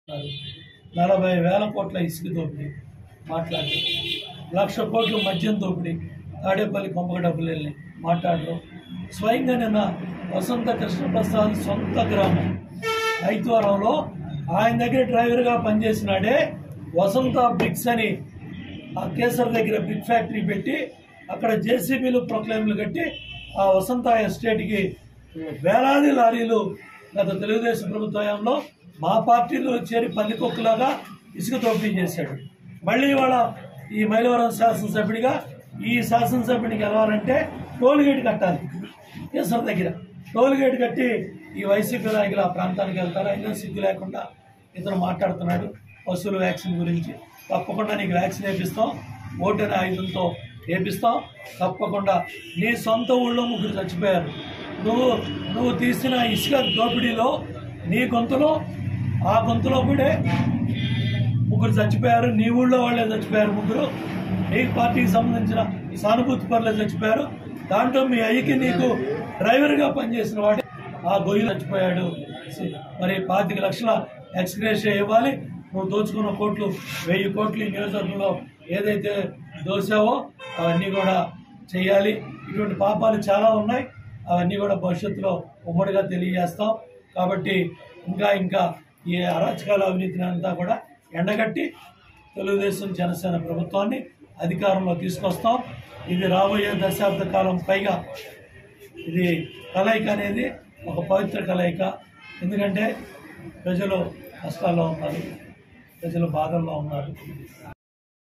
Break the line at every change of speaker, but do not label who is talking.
నలభై వేల కోట్ల ఇసుక దోపిడీ మాట్లాడరు లక్ష కోట్ల మద్యం దోపిడీ తాడేపల్లి కొంపక డబ్బులు వెళ్ళి మాట్లాడరు స్వయంగా నిన్న వసంత కృష్ణప్రసాద్ సొంత గ్రామం ఐద్వారంలో ఆయన దగ్గర డ్రైవర్గా పనిచేసినాడే వసంత బ్రిక్స్ అని ఆ కేసర్ దగ్గర బ్రిక్ ఫ్యాక్టరీ పెట్టి అక్కడ జేసీబీలు ప్రొక్లైమ్లు కట్టి ఆ వసంత ఎస్టేట్కి వేలాది లారీలు గత తెలుగుదేశం ప్రభుత్వ హయాంలో మా పార్టీలో చేరి పల్లికొక్కులాగా ఇసుక దోపిడీ చేశాడు మళ్ళీ ఇవాళ ఈ మైలవరం శాసనసభ్యుడిగా ఈ శాసనసభ్యుడికి గెలవాలంటే టోల్ గేట్ కట్టాలి కేసర్ దగ్గర టోల్ గేట్ కట్టి ఈ వైసీపీ నాయకులు ఆ ప్రాంతానికి వెళ్తారు అయినా సిగ్గు లేకుండా ఇతను మాట్లాడుతున్నాడు పశువుల వ్యాక్సిన్ గురించి తప్పకుండా నీకు వ్యాక్సిన్ వేపిస్తాం ఓటు అనే ఆయుధంతో వేపిస్తాం తప్పకుండా నీ సొంత ఊళ్ళో ముగ్గురు చచ్చిపోయారు నువ్వు నువ్వు తీసిన ఇసుక దోపిడీలో నీ గొంతులో ఆ గొంతులో కూడా ముగ్గురు చచ్చిపోయారు నీ ఊళ్ళో వాళ్ళే చచ్చిపోయారు ముగ్గురు నీ పార్టీకి సంబంధించిన సానుభూతి పనులు చచ్చిపోయారు దాంట్లో మీ అయ్యకి నీకు డ్రైవర్గా పనిచేసిన వాడే ఆ గొయ్యి చచ్చిపోయాడు మరి పాతిక లక్షల ఎక్స్గ్రేషియా ఇవ్వాలి నువ్వు దోచుకున్న కోట్లు వెయ్యి కోట్లు ఈ నియోజకవర్గంలో ఏదైతే దోచావో అవన్నీ కూడా చేయాలి ఇటువంటి పాపాలు చాలా ఉన్నాయి అవన్నీ కూడా భవిష్యత్తులో ఉమ్మడిగా తెలియజేస్తాం కాబట్టి ఇంకా ఇంకా ఈ అరాచకాల అవినీతిని అంతా కూడా ఎండగట్టి తెలుగుదేశం జనసేన ప్రభుత్వాన్ని అధికారంలో తీసుకొస్తాం ఇది రాబోయే దశాబ్ద కాలం పైగా ఇది కలయిక అనేది ఒక పవిత్ర కలయిక ఎందుకంటే ప్రజలు కష్టాల్లో ఉన్నారు ప్రజలు బాధల్లో ఉన్నారు